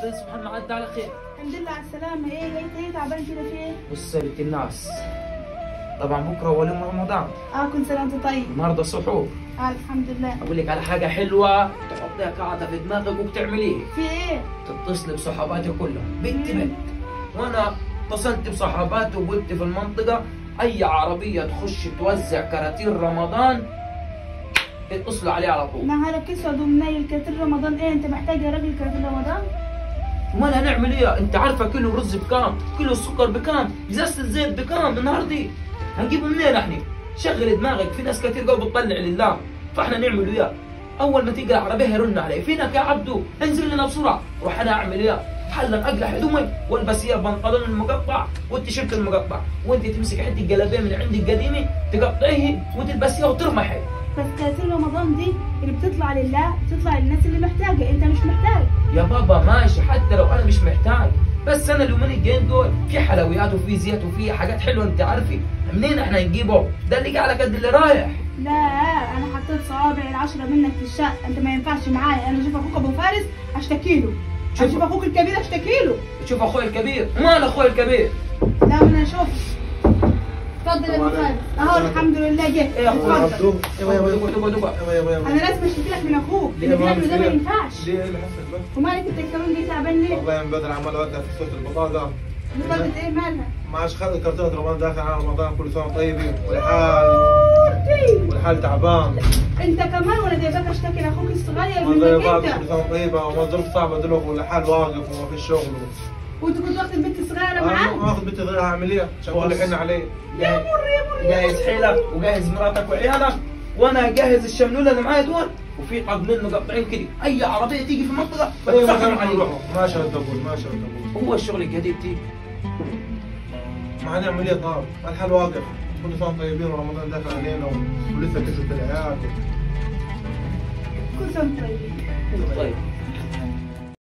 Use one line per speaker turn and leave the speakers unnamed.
الله سبحان الله عدى على خير
الحمد لله على السلامة ايه جاي ايه تعبان كده في ايه؟
بص يا بنت الناس طبعا بكره اول يوم رمضان
اه كل سنة وانت طيب
النهارده سحور
اه الحمد لله
اقول لك على حاجه حلوه تحطيها قاعده في دماغك وبتعمليها
في ايه؟
تتصلي بصحباتي كلهم بنت بنت وانا اتصلت بصحباتي وقلت في المنطقه اي عربيه تخش توزع كراتين رمضان اتصلوا عليه على طول
نهارك اسود ومنيل كاتر رمضان ايه انت محتاج يا راجل كاتر رمضان؟
امال هنعمل ايه انت عارفه كيلو رز بكام كيلو السكر بكام ازازه الزيت بكام النهارده هنجيبه منين احنا شغل دماغك في ناس كتير قوي بتطلع لله فاحنا نعمل وياه اول ما تيجي العربيه يرن علي فينك يا عبدو انزل لنا بسرعه روح انا اعمل ايه حلا اقلع هدومي والبس اياه البنطلون المقطع والتيشيرت المقطع وانت تمسك حته جلابيه من عندك قديمه تقطعيه وتلبسيها وترمحي
بس كاتر رمضان دي اللي بتطلع لله بتطلع للناس اللي محتاجة انت مش محتاج
يا بابا ماشي حتى لو انا مش محتاج بس انا اليومين الجايين دول في حلويات وفي زيت وفي حاجات حلوه انت عارفي منين احنا نجيبه ده اللي جه على قد اللي رايح
لا انا حطيت صوابعي العشرة منك في الشقة انت ما ينفعش معايا انا اشوف اخوك ابو فارس اشتكي له
شوف-
اشوف اخوك الكبير اشتكي له
شوف اخوي الكبير مال اخوي الكبير
لا انا اشوف اتفضل يا ابو فارس اهو الحمد لله جه
ايه يا اخوي
اتفضل
عبدو
ايوه ايوه ايوه ايوه
يابا يابا يابا
انا لازم اشتكي لك من اخوك اللي
ليه ما
بيعمله ده ما
مشكلة؟
ينفعش
ليه اللي حصل بس؟
ومالك انت الكلام دي تعبان ليه؟
والله من بدري عمال اودع في صوت البطاقة
بطاقة ايه مالها؟
معاش خلق كرتونة رمضان داخل على رمضان كل سنة طيبة والحال والحال تعبان
انت كمان وانا جايباك اشتكي لاخوك الصغير
والله
منك
يبارك كل
انت
سنة طيبة وظروف صعبة دلوقتي والحال واقف وما فيش شغل
وانت كنت واخد البنت الصغيره
انا
معاك؟
واخد بنتي صغيرة هعمل ايه؟ عشان كل حن عليه
يا مر يا مر يا
جهز حيلك وجهز مراتك وعيالك وانا اجهز الشملوله اللي معايا دول وفي قضمين مقطعين كده اي عربيه تيجي في المنطقه
ايوه
بتفهم
مكان
عليه
نروحوا ما شاء الدبول ما شاء الدبول
هو الشغل الجديد تيجي
ما هنعمل ايه طار الحال واقف كل سنة طيبين ورمضان داخل علينا و- ولسه كسبت العيال
كل سنه وانت طيب
طيب